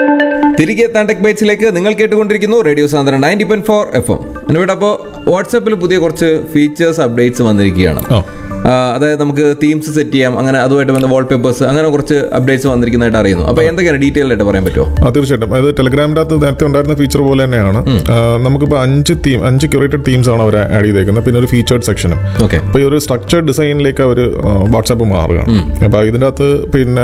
തിരികെ എത്താൻ ടെക് ബൈറ്റ്സിലേക്ക് നിങ്ങൾ കേട്ടുകൊണ്ടിരിക്കുന്നു റേഡിയോ സാന്ദ്രൻ ninety point four F M എന്നിവിടെ അപ്പോൾ വാട്സാപ്പിൽ പുതിയ കുറച്ച് ഫീച്ചേഴ്സ് അപ്ഡേറ്റ്സ് വന്നിരിക്കുകയാണ് ആ. ആ, അതായത് നമുക്ക് തീംസ് സെറ്റ് ചെയ്യാം അങ്ങനെ അതുമായിട്ട് ബന്ധ വാൾപേപ്പേഴ്സ് അങ്ങനെ കുറച്ച് അപ്ഡേറ്റ്സ് വന്നിരിക്കുന്നതായിട്ട് അറിയുന്നു അപ്പോൾ എന്തൊക്കെയാണ് ഡീറ്റെയിൽ ആയിട്ട് പറയാൻ പറ്റുമോ ആ തീർച്ചയായിട്ടും അതായത് ടെലഗ്രാമിൻ്റെ അകത്ത് നേരത്തെ ഉണ്ടായിരുന്ന ഫീച്ചർ പോലെ തന്നെയാണ് ആ, നമുക്കിപ്പോൾ അഞ്ച് തീം അഞ്ച് ക്യൂറേറ്റഡ് തീംസ് ആണ് അവർ ആഡ് ചെയ്തേക്കുന്നത് പിന്നെ ഒരു ഫീച്ചേർഡ് സെക്ഷനും ഓക്കെ അപ്പോൾ ഈ ഒരു സ്ട്രക്ചർഡ് ഡിസൈനിലേക്ക് അവർ വാട്സാപ്പ് മാറുകയാണ് അപ്പോൾ ഇതിൻ്റെ അകത്ത് പിന്നെ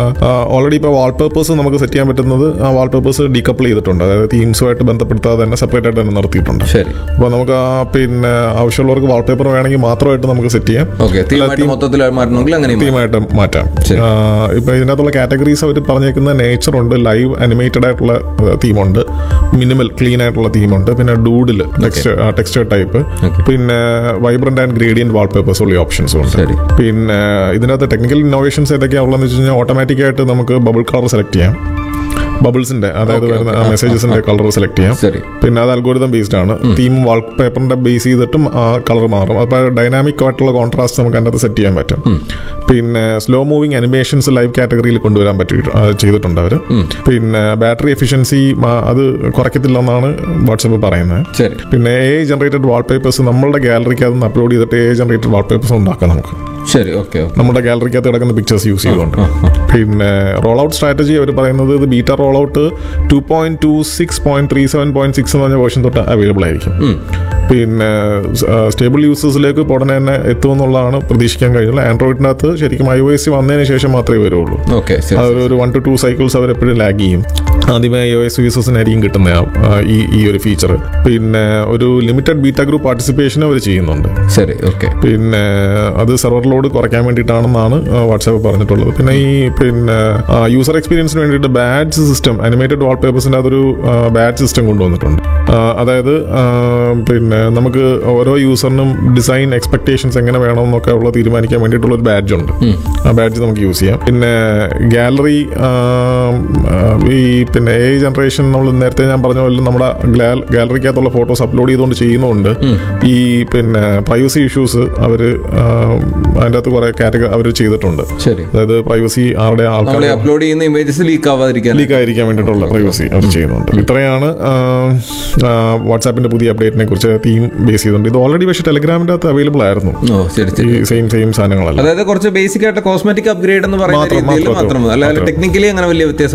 ഓൾറെഡി ഇപ്പോൾ വാൾപേപ്പേഴ്സ് നമുക്ക് സെറ്റ് ചെയ്യാൻ പറ്റുന്നത് ആ വാൾപേപ്പേഴ്സ് ഡീകപ്പിൾ ചെയ്തിട്ടുണ്ട് അതായത് തീംസുമായിട്ട് ബന്ധപ്പെടുത്താതെ തന്നെ സെപ്പറേറ്റ് ആയിട്ട് തന്നെ നിർത്തിയിട്ടുണ്ട് ശരി അപ്പോൾ നമുക്ക് ആ പിന്നെ ആവശ്യമുള്ളവർക്ക് വാൾപേപ്പർ വേണമെങ്കിൽ മാത്രമായിട്ട് നമുക്ക് സെറ്റ് ചെയ്യാം ഓക്കെ തീമായിട്ട് മൊത്തത്തിൽ മാറണമെങ്കിൽ അങ്ങനെയും മാറാം. തീമായിട്ട് മാറ്റാം ശരി. ആ, ഇപ്പൊ ഇതിനകത്തുള്ള കാറ്റഗറീസ് അവർ പറഞ്ഞേക്കുന്ന നേച്ചർ ഉണ്ട് ലൈവ് അനിമേറ്റഡ് ആയിട്ടുള്ള തീമുണ്ട് മിനിമൽ ക്ലീൻ ആയിട്ടുള്ള തീമുണ്ട് പിന്നെ doodle text texter type Okay. പിന്നെ വൈബ്രന്റ് ആൻഡ് ഗ്രേഡിയന്റ് വാൾപേപ്പേഴ്സ് ഉള്ള ഓപ്ഷൻസും ഉണ്ട് ശരി. പിന്നെ ഇതിനകത്ത് ടെക്നിക്കൽ ഇന്നോവേഷൻസ് ഏതൊക്കെയാണ് ഉള്ളതെന്ന് വെച്ച് കഴിഞ്ഞാൽ ഓട്ടോമാറ്റിക് ആയിട്ട് നമുക്ക് ബബിൾ കളർ സെലക്ട് ചെയ്യാം ബബിൾസിന്റെ അതായത് Okay, വരുന്ന okay. മെസ്സേജസിന്റെ കളർ സെലക്ട് ചെയ്യാം ശരി പിന്നെ അത് അൽഗോരിതം ബേസ്ഡ് ആണ് തീം വാൾപേപ്പറിന്റെ ബേസ് ചെയ്തിട്ടും ആ കളർ മാറും അപ്പോൾ ഡൈനാമിക് ആയിട്ടുള്ള കോൺട്രാസ്റ്റ് നമുക്ക് അതിനകത്ത് സെറ്റ് ചെയ്യാൻ പറ്റും പിന്നെ സ്ലോ മൂവിങ് അനിമേഷൻസ് ലൈവ് കാറ്റഗറിയിൽ കൊണ്ടുവരാൻ പറ്റി ആ, ചെയ്തിട്ടുണ്ട് അവർ പിന്നെ ബാറ്ററി എഫിഷ്യൻസി അത് കുറയ്ക്കത്തില്ലെന്നാണ് വാട്സപ്പ് പറയുന്നത് ശരി പിന്നെ എ ജനറേറ്റഡ് വാൾപേപ്പേഴ്സ് നമ്മളുടെ ഗാലറിക്ക് അതൊന്ന് അപ്ലോഡ് ചെയ്തിട്ട് എ ജനറേറ്റഡ് വാൾപേപ്പേഴ്സ് ഉണ്ടാക്കാം നമുക്ക് ശരി ഓക്കെ ഓക്കെ നമ്മുടെ ഗാലറിക്കകത്ത് കിടക്കുന്ന പിക്ചേഴ്സ് യൂസ് ചെയ്തുകൊണ്ട് പിന്നെ റോൾ ഔട്ട് സ്ട്രാറ്റജി അവർ പറയുന്നത് ഇത് beta roll out two point two six point three seven point six എന്ന് പറഞ്ഞ വേർഷൻ തൊട്ട് അവൈലബിൾ ആയിരിക്കും പിന്നെ സ്റ്റേബിൾ യൂസേഴ്സിലേക്ക് ഉടനെ തന്നെ എത്തുമെന്നുള്ളതാണ് പ്രതീക്ഷിക്കാൻ കഴിയുന്നത് ആൻഡ്രോയിഡിനകത്ത് ശരിക്കും ഐ ഒ എസ് വന്നതിന് ശേഷം മാത്രമേ വരുള്ളൂ ഓക്കെ ശരി അതൊരു ഒരു വൺ ടു ടു സൈക്കിൾസ് അവർ എപ്പോഴും ലാഗ് ചെയ്യും ആദ്യമേ ഐ ഒ എസ് യൂസേഴ്സിനായിരിക്കും കിട്ടുന്ന ആ, ഈ ഈ ഒരു ഫീച്ചർ പിന്നെ ഒരു ലിമിറ്റഡ് ബീറ്റ ഗ്രൂപ്പ് പാർട്ടിസിപ്പേഷൻ അവർ ചെയ്യുന്നുണ്ട് ശരി ഓക്കെ പിന്നെ അത് സെർവർ ലോഡ് കുറയ്ക്കാൻ വേണ്ടിയിട്ടാണെന്നാണ് വാട്സാപ്പ് പറഞ്ഞിട്ടുള്ളത് പിന്നെ ഈ പിന്നെ യൂസർ എക്സ്പീരിയൻസിന് വേണ്ടിയിട്ട് ബാഡ്ജ് സിസ്റ്റം അനിമേറ്റഡ് വാൾപേപ്പേഴ്സിൻ്റെ അതൊരു ബാഡ്ജ് സിസ്റ്റം കൊണ്ടുവന്നിട്ടുണ്ട് ആ, അതായത് ആ, പിന്നെ നമുക്ക് ഓരോ യൂസറിനും ഡിസൈൻ എക്സ്പെക്ടേഷൻസ് എങ്ങനെ വേണമെന്നൊക്കെ ഉള്ള തീരുമാനിക്കാൻ വേണ്ടിയിട്ടുള്ള ഒരു ബാഡ്ജ് ഉണ്ട് ആ ബാഡ്ജ് നമുക്ക് യൂസ് ചെയ്യാം പിന്നെ ഗാലറി ഈ പിന്നെ എ ജനറേഷൻ നമ്മൾ നേരത്തെ ഞാൻ പറഞ്ഞ പോലെ നമ്മുടെ ഗാലറിക്കകത്തുള്ള ഫോട്ടോസ് അപ്ലോഡ് ചെയ്തുകൊണ്ട് ചെയ്യുന്നതുകൊണ്ട് ഈ പിന്നെ പ്രൈവസി ഇഷ്യൂസ് അവർ അതിൻ്റെ അകത്ത് കുറെ കാറ്റഗറി അവർ ചെയ്തിട്ടുണ്ട് ശരി അതായത് പ്രൈവസി ആരുടെ ആൾക്കാർ നമ്മൾ അപ്ലോഡ് ചെയ്യുന്ന ഇമേജസ് ലീക്ക് ആവാതിരിക്കാൻ ലീക്ക് ആയിരിക്കാൻ വേണ്ടിയിട്ടുള്ള പ്രൈവസി അവർ ചെയ്യുന്നുണ്ട് ഇത്രയാണ് വാട്സാപ്പിന്റെ പുതിയ അപ്ഡേറ്റിനെ കുറിച്ച് തീം ബേസ് ചെയ്തുകൊണ്ട് ഇത് ഓൾറെഡി പക്ഷേ ടെലിഗ്രാമിന്റെ അകത്ത് അവൈലബിൾ ആയിരുന്നു ഓ ശരി ശരി ഈ സെയിം സെയിം സാധനങ്ങളല്ല അതായത് കുറച്ച് ബേസിക് ആയിട്ട് കോസ്മെറ്റിക് അപ്ഗ്രേഡ് എന്ന് പറയുന്ന മാത്രം- രീതിയിൽ മാത്രം മാത്രം അല്ലാതെ മാത്രം. ടെക്നിക്കലി അങ്ങനെ വലിയ വ്യത്യാസം